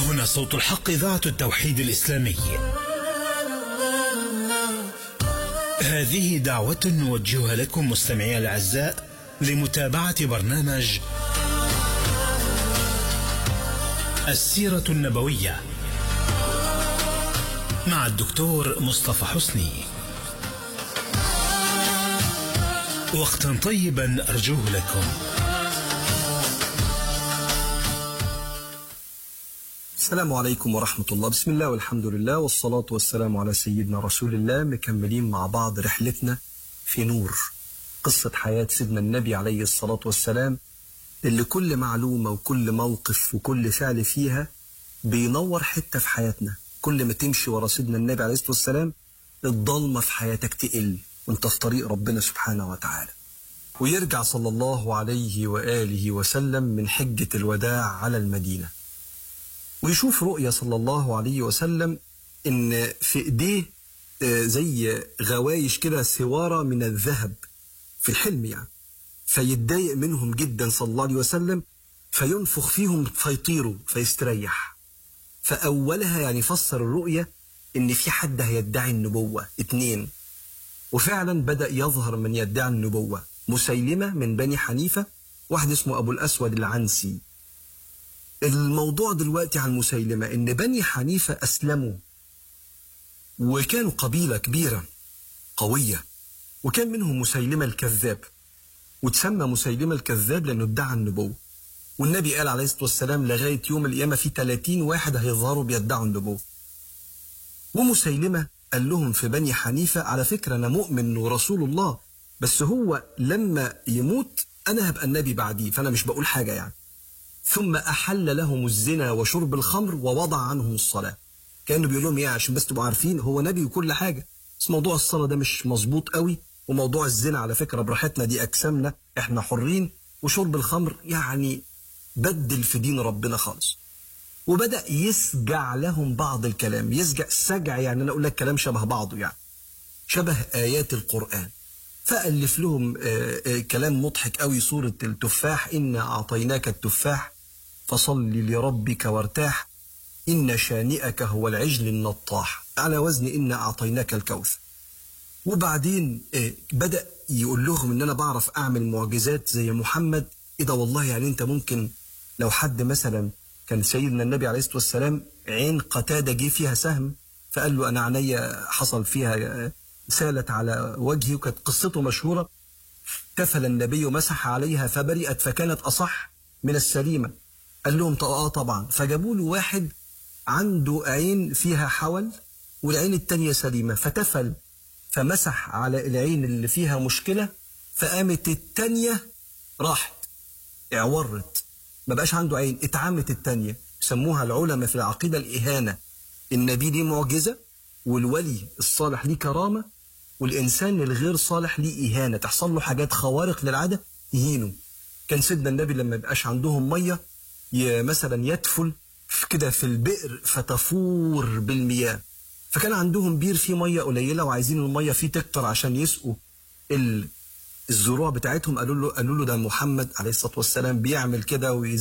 هنا صوت الحق إذاعة التوحيد الإسلامي هذه دعوة نوجهها لكم مستمعي الأعزاء لمتابعة برنامج السيرة النبوية مع الدكتور مصطفى حسني وقتا طيبا أرجوه لكم السلام عليكم ورحمة الله بسم الله والحمد لله والصلاة والسلام على سيدنا رسول الله مكملين مع بعض رحلتنا في نور قصة حياة سيدنا النبي عليه الصلاة والسلام اللي كل معلومة وكل موقف وكل فعل فيها بينور حتة في حياتنا كل ما تمشي ورا سيدنا النبي عليه الصلاة والسلام الضلمة في حياتك تقل وانت في طريق ربنا سبحانه وتعالى ويرجع صلى الله عليه وآله وسلم من حجة الوداع على المدينة ويشوف رؤيا صلى الله عليه وسلم ان في ايديه زي غوايش كده سوارة من الذهب في الحلم يعني فيتضايق منهم جدا صلى الله عليه وسلم فينفخ فيهم فيطيروا فيستريح فأولها يعني فسر الرؤية إن في حد هيدعي النبوة اتنين وفعلا بدأ يظهر من يدعي النبوة مسيلمة من بني حنيفة واحد اسمه أبو الأسود العنسي الموضوع دلوقتي عن مسيلمة إن بني حنيفة أسلموا وكانوا قبيلة كبيرة قوية وكان منهم مسيلمة الكذاب وتسمى مسيلمة الكذاب لأنه ادعى النبوة والنبي قال عليه الصلاة والسلام لغاية يوم القيامة في 30 واحد هيظهروا بيدعوا النبوة ومسيلمة قال لهم في بني حنيفة على فكرة أنا مؤمن ورسول الله بس هو لما يموت أنا هبقى النبي بعديه فأنا مش بقول حاجة يعني ثم أحل لهم الزنا وشرب الخمر ووضع عنهم الصلاة كانوا بيقول لهم ايه عشان بس تبقوا عارفين هو نبي وكل حاجة بس موضوع الصلاة ده مش مظبوط قوي وموضوع الزنا على فكرة براحتنا دي أجسامنا احنا حرين وشرب الخمر يعني بدل في دين ربنا خالص وبدأ يسجع لهم بعض الكلام يسجع سجع يعني أنا أقول لك كلام شبه بعضه يعني شبه آيات القرآن فألف لهم آآ آآ كلام مضحك قوي سورة التفاح إنا أعطيناك التفاح فصل لربك وارتاح إن شانئك هو العجل النطاح على وزن إنا أعطيناك الكوثر وبعدين بدأ يقول لهم إن أنا بعرف أعمل معجزات زي محمد إيه ده والله يعني أنت ممكن لو حد مثلا كان سيدنا النبي عليه الصلاة والسلام عين قتادة جه فيها سهم فقال له أنا عينيا حصل فيها سالت على وجهي وكانت قصته مشهورة كفل النبي مسح عليها فبرئت فكانت أصح من السليمة قال لهم اه طبعا فجابوا له واحد عنده عين فيها حول والعين التانية سليمة فتفل فمسح على العين اللي فيها مشكلة فقامت التانية راحت اعورت ما بقاش عنده عين اتعمت التانية سموها العلماء في العقيدة الإهانة النبي ليه معجزة والولي الصالح ليه كرامة والإنسان الغير صالح ليه إهانة تحصل له حاجات خوارق للعادة يهينه كان سيدنا النبي لما يبقاش عندهم مية مثلا يدفل كده في البئر فتفور بالمياه فكان عندهم بير فيه ميه قليله وعايزين الميه فيه تكتر عشان يسقوا الزروع بتاعتهم قالوا له قالوا له ده محمد عليه الصلاه والسلام بيعمل كده